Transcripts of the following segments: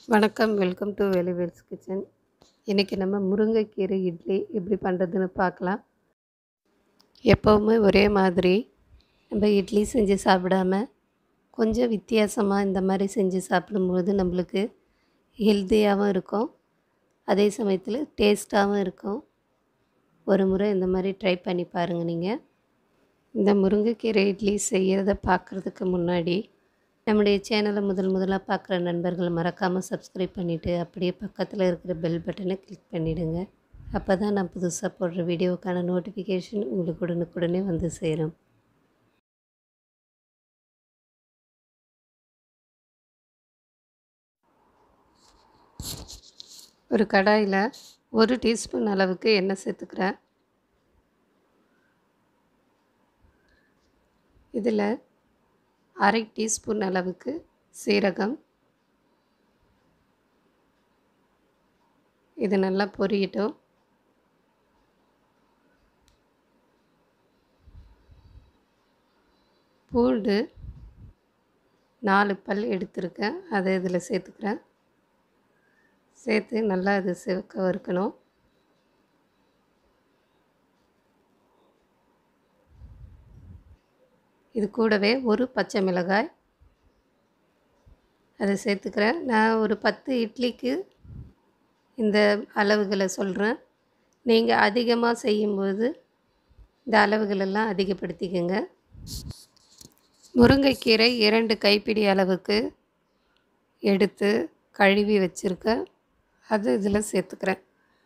வணக்கம் welcome to வேலிவேல்ஸ் kitchen இன்றைக்கி நம்ம முருங்கைக்கீரை இட்லி எப்படி பண்ணுறதுன்னு பார்க்கலாம் எப்போவுமே ஒரே மாதிரி நம்ம இட்லி செஞ்சு சாப்பிடாம கொஞ்சம் வித்தியாசமாக இந்த மாதிரி செஞ்சு சாப்பிடும்போது நம்மளுக்கு ஹெல்த்தியாகவும் இருக்கும் அதே சமயத்தில் டேஸ்ட்டாகவும் இருக்கும் ஒரு முறை இந்த மாதிரி ட்ரை பண்ணி பாருங்கள் நீங்கள் இந்த முருங்கைக்கீரை இட்லி செய்கிறத பார்க்குறதுக்கு முன்னாடி நம்முடைய சேனலை முதல் முதலாக பார்க்குற நண்பர்கள் மறக்காமல் சப்ஸ்கிரைப் பண்ணிவிட்டு அப்படியே பக்கத்தில் இருக்கிற பெல் பட்டனை கிளிக் பண்ணிவிடுங்க அப்போ தான் நான் புதுசாக போடுற வீடியோவுக்கான நோட்டிஃபிகேஷன் உங்களுக்கு உடனுக்குடனே வந்து சேரும் ஒரு கடாயில் ஒரு டீஸ்பூன் அளவுக்கு எண்ணெய் சேர்த்துக்கிறேன் இதில் அரை டீஸ்பூன் அளவுக்கு சீரகம் இது நல்லா பொரியட்டும் பூண்டு நாலு பல் எடுத்திருக்கேன் அதை இதில் சேர்த்துக்கிறேன் சேர்த்து நல்லா அது சிவக்க வறுக்கணும் இது கூடவே ஒரு பச்சை மிளகாய் அதை சேர்த்துக்கிறேன் நான் ஒரு பத்து இட்லிக்கு இந்த அளவுகளை சொல்கிறேன் நீங்கள் அதிகமாக செய்யும்போது இந்த அளவுகளெல்லாம் அதிகப்படுத்திக்கோங்க முருங்கைக்கீரை இரண்டு கைப்பிடி அளவுக்கு எடுத்து கழுவி வச்சுருக்கேன் அது இதில் சேர்த்துக்கிறேன்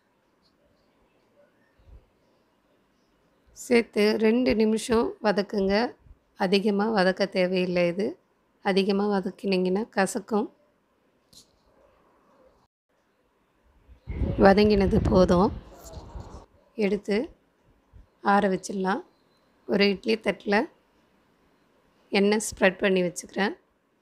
சேர்த்து ரெண்டு நிமிஷம் வதக்குங்க அதிகமாக வதக்க தேவையில்லை இது அதிகமாக வதக்கினீங்கன்னா கசக்கும் வதங்கினது போதும் எடுத்து ஆற வச்சிடலாம் ஒரு இட்லி தட்டில் எண்ணெய் ஸ்ப்ரெட் பண்ணி வச்சுக்கிறேன்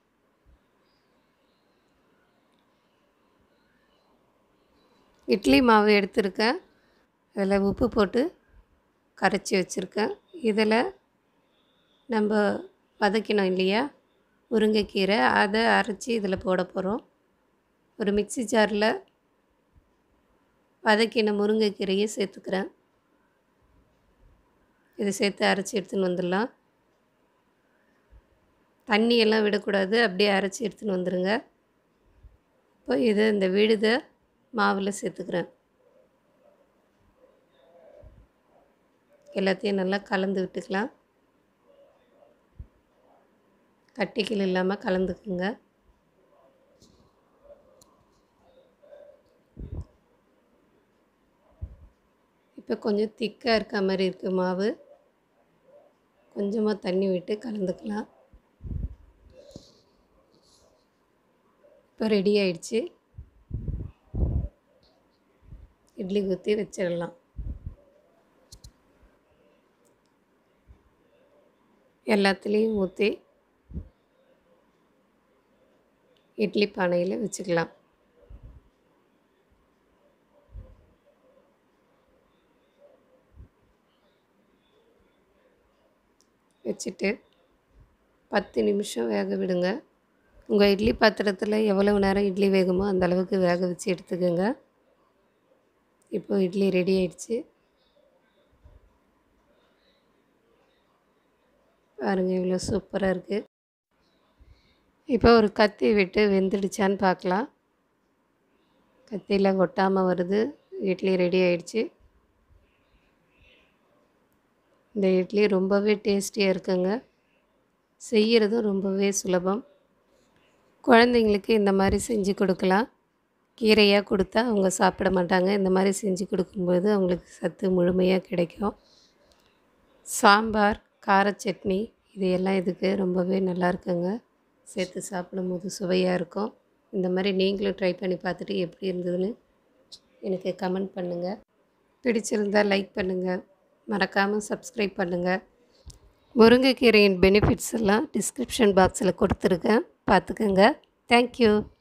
இட்லி மாவு எடுத்திருக்கேன் அதில் உப்பு போட்டு கரைச்சி வச்சுருக்கேன் இதில் நம்ம வதக்கினோம் இல்லையா முருங்கைக்கீரை அதை அரைச்சி இதில் போட போகிறோம் ஒரு மிக்சி ஜாரில் வதக்கின முருங்கைக்கீரையை சேர்த்துக்கிறேன் இதை சேர்த்து அரைச்சி எடுத்துன்னு வந்துடலாம் தண்ணியெல்லாம் விடக்கூடாது அப்படியே அரைச்சி எடுத்துன்னு வந்துடுங்க இப்போ இதை இந்த விழுத மாவில் சேர்த்துக்கிறேன் எல்லாத்தையும் நல்லா கலந்து விட்டுக்கலாம் கட்டிகள் இல்லாமல் கலந்துக்குங்க இப்போ கொஞ்சம் திக்காக இருக்க மாதிரி இருக்குது மாவு கொஞ்சமாக தண்ணி விட்டு கலந்துக்கலாம் இப்போ ரெடி ஆயிடுச்சு இட்லி ஊற்றி வச்சிடலாம் எல்லாத்துலேயும் ஊற்றி இட்லி பானையில் வச்சுக்கலாம் வச்சுட்டு பத்து நிமிஷம் வேக விடுங்க உங்கள் இட்லி பாத்திரத்தில் எவ்வளவு நேரம் இட்லி வேகுமோ அந்த அளவுக்கு வேக வச்சு எடுத்துக்கோங்க இப்போ இட்லி ரெடி ஆயிடுச்சு பாருங்கள் இவ்வளோ சூப்பராக இருக்குது இப்போ ஒரு கத்தி விட்டு வெந்துடுச்சான்னு பார்க்கலாம் கத்தியில் ஒட்டாமல் வருது இட்லி ரெடி ஆயிடுச்சு இந்த இட்லி ரொம்பவே டேஸ்டியாக இருக்குங்க செய்கிறதும் ரொம்பவே சுலபம் குழந்தைங்களுக்கு இந்த மாதிரி செஞ்சு கொடுக்கலாம் கீரையாக கொடுத்தா அவங்க சாப்பிட மாட்டாங்க இந்த மாதிரி செஞ்சு கொடுக்கும்போது அவங்களுக்கு சத்து முழுமையாக கிடைக்கும் சாம்பார் கார சட்னி இது எல்லாம் இதுக்கு ரொம்பவே நல்லா இருக்குங்க சேர்த்து சாப்பிடும்போது சுவையாக இருக்கும் இந்த மாதிரி நீங்களும் ட்ரை பண்ணி பார்த்துட்டு எப்படி இருந்ததுன்னு எனக்கு கமெண்ட் பண்ணுங்கள் பிடிச்சிருந்தால் லைக் பண்ணுங்கள் மறக்காமல் சப்ஸ்கிரைப் பண்ணுங்கள் முருங்கைக்கீரையின் பெனிஃபிட்ஸ் எல்லாம் டிஸ்கிரிப்ஷன் பாக்ஸில் கொடுத்துருக்கேன் பார்த்துக்கோங்க தேங்க்யூ